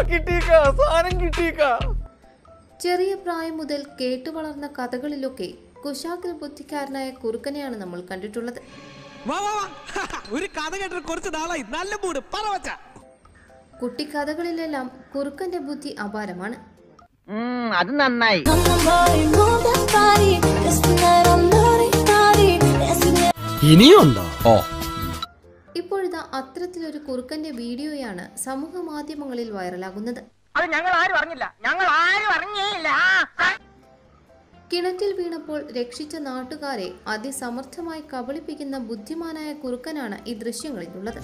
കിട്ടിയേക്ക സാധനം കിട്ടിയേക്ക ചെറിയ പ്രായം മുതൽ കേട്ടു വളർന്ന കഥകളിലൊക്കെ കുശാഗ്ര ബുദ്ധിക്കാരനായ കുറുക്കനെയാണ് നമ്മൾ കണ്ടിട്ടുള്ളത് വാ വാ വാ ഒരു കഥ കേട്ടിട്ട് കുറച്ച് നാളായി നല്ല മൂട് പറ വച്ച കുട്ടിക്കഥകളിലെല്ലാം കുറുക്കന്റെ ബുദ്ധി അപാരമാണ് അത് നന്നായി ഇനിയുണ്ടോ ഓ ഇപ്പോഴിതാ അത്തരത്തിലൊരു കുറുക്കന്റെ വീഡിയോയാണ് സമൂഹ മാധ്യമങ്ങളിൽ വൈറലാകുന്നത് അത് ഞങ്ങൾ ആരും അറിഞ്ഞില്ല ഞങ്ങൾ ആരും അറിഞ്ഞേയില്ല കിണറ്റിൽ വീണപ്പോൾ രക്ഷിച്ച നാട്ടുകാരെ അതിസമർത്ഥമായി കബളിപ്പിക്കുന്ന ബുദ്ധിമാനായ കുറുക്കനാണ് ഈ ദൃശ്യങ്ങളിലുള്ളത്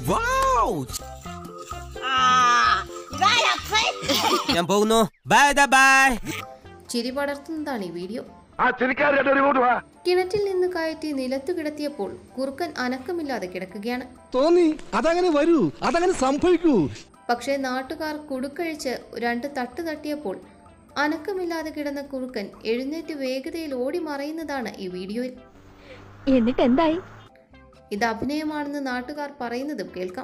ഞാൻ പോകുന്നു ബൈ ബൈ ചിരി പടർത്തുന്നതാണ് ഈ വീഡിയോ ആ ചെറുക്കാരുടെ റിമോട്ട് വാ കിണറ്റിൽ നിന്ന് കയറ്റി നിലത്തു കിടത്തിയപ്പോൾ കുറുക്കൻ അനക്കമില്ലാതെ കിടക്കുകയാണ് തോന്നി അതങ്ങനെ വരൂ അതങ്ങനെ സംഭവിക്കൂ പക്ഷേ നാട്ടുകാർ കുടുക്കഴിച്ച് രണ്ട് തട്ട് തട്ടിയപ്പോൾ അനക്കമില്ലാതെ കിടന്ന കുറുക്കൻ എഴുന്നേറ്റ് വേഗതയിൽ ഓടി മറയുന്നതാണ് ഈ വീഡിയോയിൽ എന്നിട്ട് എന്തായി ഇത് അഭിനയമാണെന്ന് നാട്ടുകാർ പറയുന്നതും കേൾക്കാം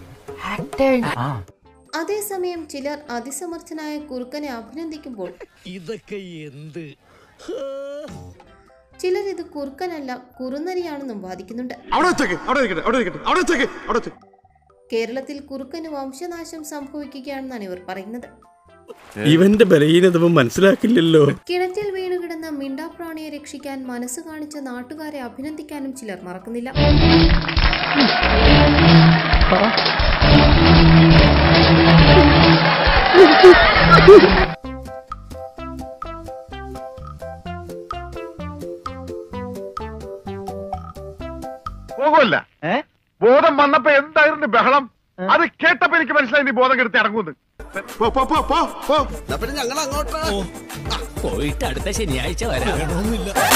അതേസമയം ചിലർ അതിസമർത്ഥനായ കുറുക്കനെ അഭിനന്ദിക്കുമ്പോൾ ഇതൊക്കെ എന്ത് ചിലർ ഇത് കുറുക്കനല്ല കുറുനരിയാണെന്നും വാദിക്കുന്നുണ്ട് അവിടെ വെച്ചേക്ക് അവിടെ ഇരിക്കട്ടെ അവിടെ ഇരിക്കട്ടെ അവിടെ വെച്ചേക്ക് അവിടെ വെച്ചേക്ക് കേരളത്തിൽ കുറുക്കന് വംശനാശം സംഭവിക്കുകയാണെന്നാണ് ഇവർ പറയുന്നത് ഇവന്റെ ബലഹീനതവും മനസ്സിലാക്കില്ലല്ലോ കിണറ്റിൽ വീണുകിടന്ന മിണ്ടാപ്രാണിയെ രക്ഷിക്കാൻ മനസ്സ് കാണിച്ച നാട്ടുകാരെ അഭിനന്ദിക്കാനും ചിലർ മറക്കുന്നില്ല പോകുമല്ല ബോധം വന്നപ്പോ എന്തായിരുന്നു ബഹളം അത് കേട്ടപ്പോ എനിക്ക് മനസ്സിലായി നീ ബോധം കെടുത്ത് ഇറങ്ങുന്നു പോ, പോ, പോ, പോ, പോ. പോയിട്ട് അടുത്ത ശനിയാഴ്ച വരാം